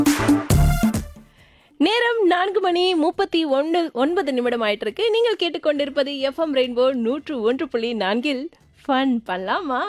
நேரம் நான்கு மணி முப்பத்தி ஒன்று ஒன்பது நிமிடம் ஆயிட்டு இருக்கு நீங்கள் கேட்டுக்கொண்டிருப்பது எஃப்எம் ரெயின்போ நூற்று ஒன்று புள்ளி நான்கில் ஃபன் பண்ணலாமா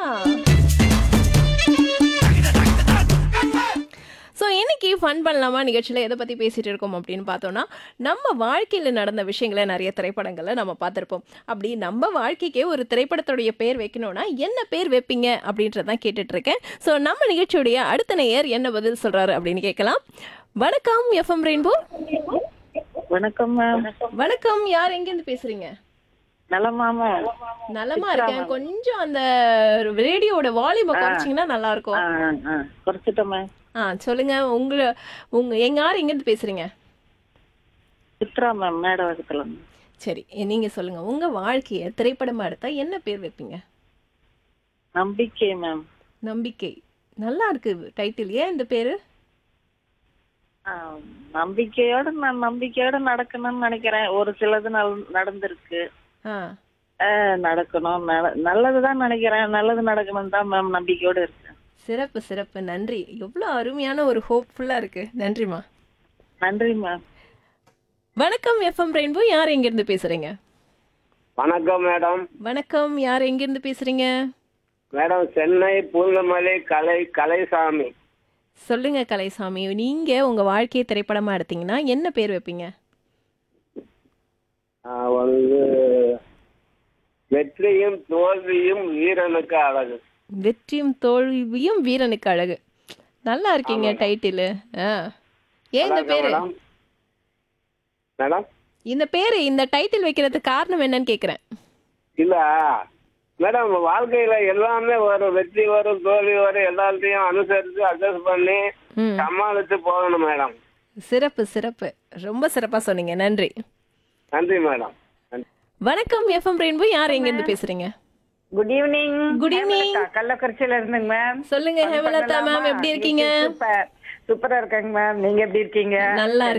ஸோ இன்னைக்கு ஃபன் பண்ணலாமா நிகழ்ச்சியில் எதை பற்றி பேசிகிட்டு இருக்கோம் அப்படின்னு பார்த்தோன்னா நம்ம வாழ்க்கையில் நடந்த விஷயங்களை நிறைய திரைப்படங்களை நம்ம பார்த்துருப்போம் அப்படி நம்ம வாழ்க்கைக்கே ஒரு திரைப்படத்துடைய பேர் வைக்கணும்னா என்ன பேர் வைப்பீங்க அப்படின்றதான் கேட்டுட்டு இருக்கேன் ஸோ நம்ம நிகழ்ச்சியுடைய அடுத்த நேயர் என்ன பதில் சொல்கிறாரு அப்படின்னு கேட்கலாம் வணக்கம் எஃப்எம் ரெயின்போ வணக்கம் மேம் வணக்கம் யார் எங்கேருந்து பேசுறீங்க நலமா மேம் நலமா இருக்கேன் கொஞ்சம் அந்த ரேடியோட வால்யூமை குறைச்சிங்கன்னா நல்லா இருக்கும் ஆ ஆ குறைச்சிட்டோம் மேம் ஆ சொல்லுங்க உங்களை உங்க எங்க யார் எங்கேருந்து பேசுறீங்க சித்ரா மேம் மேடவாக்கத்துல சரி நீங்க சொல்லுங்க உங்க வாழ்க்கைய திரைப்படமா எடுத்தா என்ன பேர் வைப்பீங்க நம்பிக்கை மேம் நம்பிக்கை நல்லா இருக்கு டைட்டில் ஏன் இந்த பேரு ஆ, நம்பிக்கையோட நான் நம்பிக்கையோட நடக்கணும்னு நினைக்கிறேன் ஒரு சிலது நல்- நடந்திருக்கு ஆ ஆ, நடக்கணும் நல- நல்லதுதான் நினைக்கிறேன் நல்லது நடக்கணும் தான் மேம் நம்பிக்கையோட இருக்கேன் சிறப்பு சிறப்பு நன்றி எவ்வளோ அருமையான ஒரு ஹோப்ஃபுல்லா இருக்கு நன்றிமா நன்றி மேம் வணக்கம் எஃப்எம் ரெயின்போ யார் எங்கேருந்து பேசுறீங்க வணக்கம் மேடம் வணக்கம் யார் எங்கேருந்து பேசுறீங்க மேடம் சென்னை பூந்தமல்லி கலை கலைசாமி சொல்லுங்க கலைசாமி நீங்க உங்க வாழ்க்கையை திரைப்படமா எடுத்தீங்கன்னா என்ன பேர் வைப்பீங்க ஆஹ் வந்து வெற்றியும் தோல்வியும் வீரனுக்கு அழகு வெற்றியும் தோல்வியும் வீரனுக்கு அழகு நல்லா இருக்கீங்க டைட்டில் ஆ ஏன் இந்த அழகா பேரு மேடம் மேடம் இந்த பேரு இந்த டைட்டில் வைக்கிறதுக்கு காரணம் என்னன்னு கேக்குறேன் இல்ல மேடம் வாழ்க்கையில எல்லாமே வரும் வெற்றி வரும் தோல்வி வரும் எல்லாத்தையும் அனுசரிச்சு அட்ஜஸ்ட் பண்ணி ம் சமாளிச்சு போகணும் மேடம் சிறப்பு சிறப்பு ரொம்ப சிறப்பா சொன்னீங்க நன்றி நன்றி மேடம் நன்றி. வணக்கம் எஃப்எம் ரெயின்போ யார் எங்க இருந்து பேசுறீங்க குட் ஈவினிங் Good evening. கள்ளக்குறிச்சியில இருந்துங்க மேம் சொல்லுங்க ஹேமலதா மேம் எப்படி இருக்கீங்க சூப்பர் சூப்பரா இருக்கேங்க மேம் நீங்க எப்படி இருக்கீங்க நல்லா